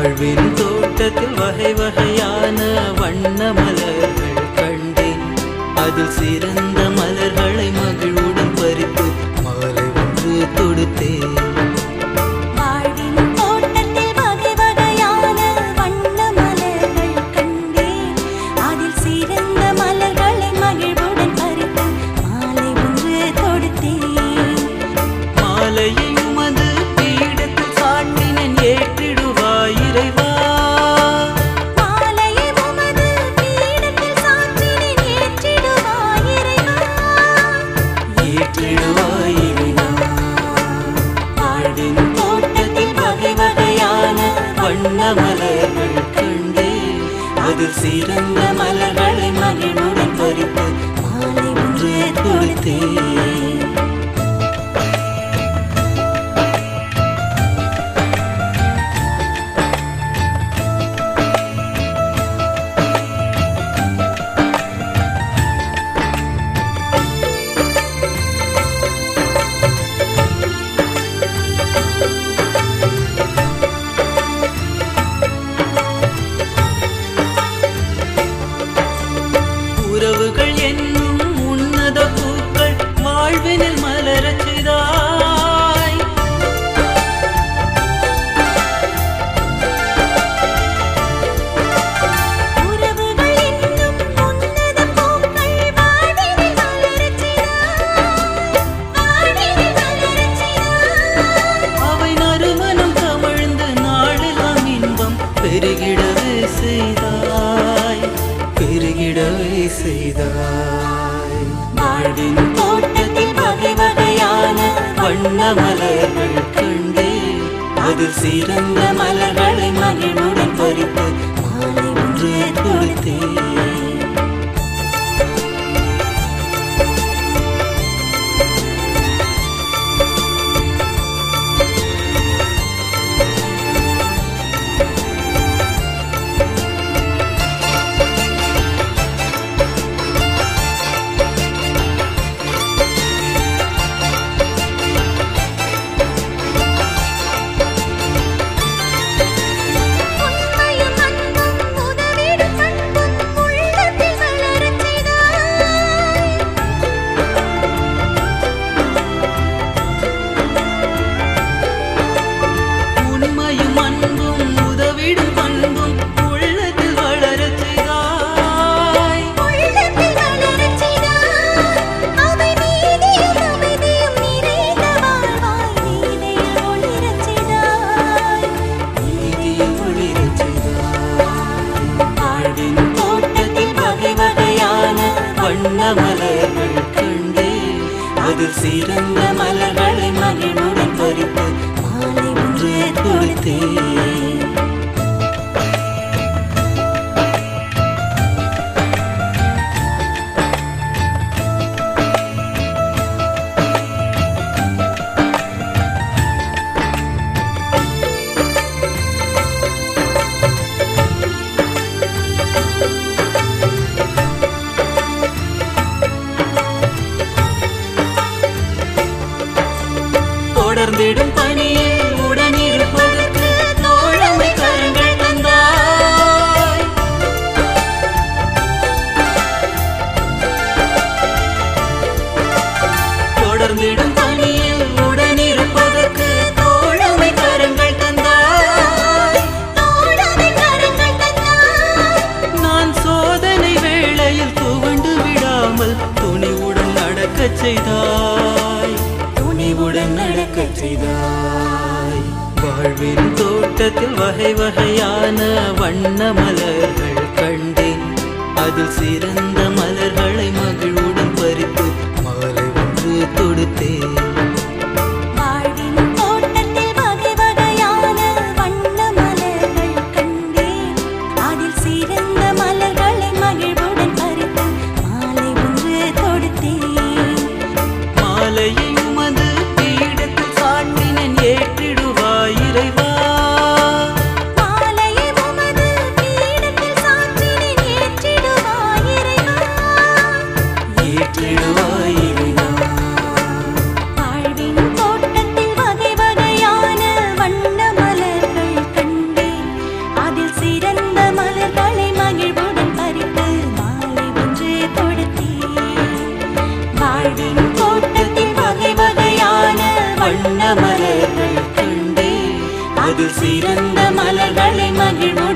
வாழ்வின் தோட்டத்தில் வகை வகையான வண்ண மலர்கள் கண்டேன் அதில் சிறந்த மலர்களை மகிழ்வுடன் பறித்து மாலை ஒன்று தொடுத்தேன் வாழ்வின் தோட்டத்தில் வகை வகையான வண்ண மலர்கள் கண்டேன் அதில் சிறந்த மலர்களை மகிழ்வுடன் பறித்து மாலை ஒன்று தொடுத்தேன் மாலையை உமது பீடத்தில் சாட்டினேன் ஏற்றிடுவாய் இறைவா மாலையை உமது பீடத்தில் சாற்றினேன் ஏற்றிடுவாய் இறைவா ஏற்றிடுவாய் இறைவா வாழ்வின் தோட்டத்தில் வகை வகையான வண்ண மலர்கள் கண்டேன் அதில் சிறந்த மலர்களை மகிழ்வுடன் பறித்து மாலை ஒன்று கொடுத்தேன் உறவுகள் என்னும் உன்னத பூக்கள் வாழ்வினில் மலரச் செய்தாய் உறவுகள் என்னும் உன்னத பூக்கள் வாடினில் மலரச் செய்தாய் வாடினில் மலரச் செய்தாய் அவை நறுமணம் கமழ்ந்து நாளெல்லாம் இன்பம் பெருகிடவே செய்தாய் பெருகிடவே செய்தாய் வாழ்வின் தோட்டத்தில் வகை வகையான வண்ண மலர்கள் கண்டேன் அதில் சிறந்த மலர்களை மகிழ்வுடன் பறித்து மாலை ஒன்று கொடுத்தேன் உண்மையும் அன்பும் உதவிடும் பண்பும் உள்ளத்தில் வளரச் செய்தாய் உண்மையும் அன்பும் உதவிடும் பண்பும் உள்ளத்தில் வளரச் செய்தாய் உள்ளத்தில் வளரச் செய்தாய் அவை நீதியும் அமைதியும் நிறைந்த வாழ்வாய் நீதியில் ஒளிரச் செய்தாய் நீதியில் ஒளிரச் செய்தாய் வாழ்வின் தோட்டத்தில் வகை வகையான வண்ண மலர்கள் கண்டேன் அதில் சிறந்த மலர்களை மகிழ்வுடன் பறித்து மாலை ஒன்று கொடுத்தேன் தொடர்ந்திடும் பணியில் உடனிருப்பதற்கு தோழமை கரங்கள் தந்தாய் தொடர்ந்திடும் பணியில் உடனிருப்பதற்கு தோழமை கரங்கள் தந்தாய் தோழமை கரங்கள் தந்தாய் நான் சோதனை வேளையில் துவண்டு விடாமல் துணிவுடன் நடக்கச் செய்தாய் துணிவுடன் நடக்கச் செய்தாய் வாழ்வின் தோட்டத்தில் வகை வகையான வண்ண மலர்கள் கண்டேன் அதில் சிறந்த மலர்களை மகிழ்வுடன் பறித்து மாலை ஒன்று தொடுத்தேன் வாழ்வின் தோட்டத்தில் வகை வகையான வண்ண மலர்கள் கண்டேன் அதில் சிறந்த மலர்களை மகிழ்வுடன் பறித்து மாலை ஒன்று தொடுத்தேன் மாலையை உமது பீடத்தில் சாட்டினேன் ஏற்றிடுவாய் இறைவா மாலையை உமது பீடத்தில் சாற்றினேன் ஏற்றிடுவாய் இறைவா ஏற்றிடுவாய் இறைவா அதில் சிறந்த மலர்களை மகிழ்வு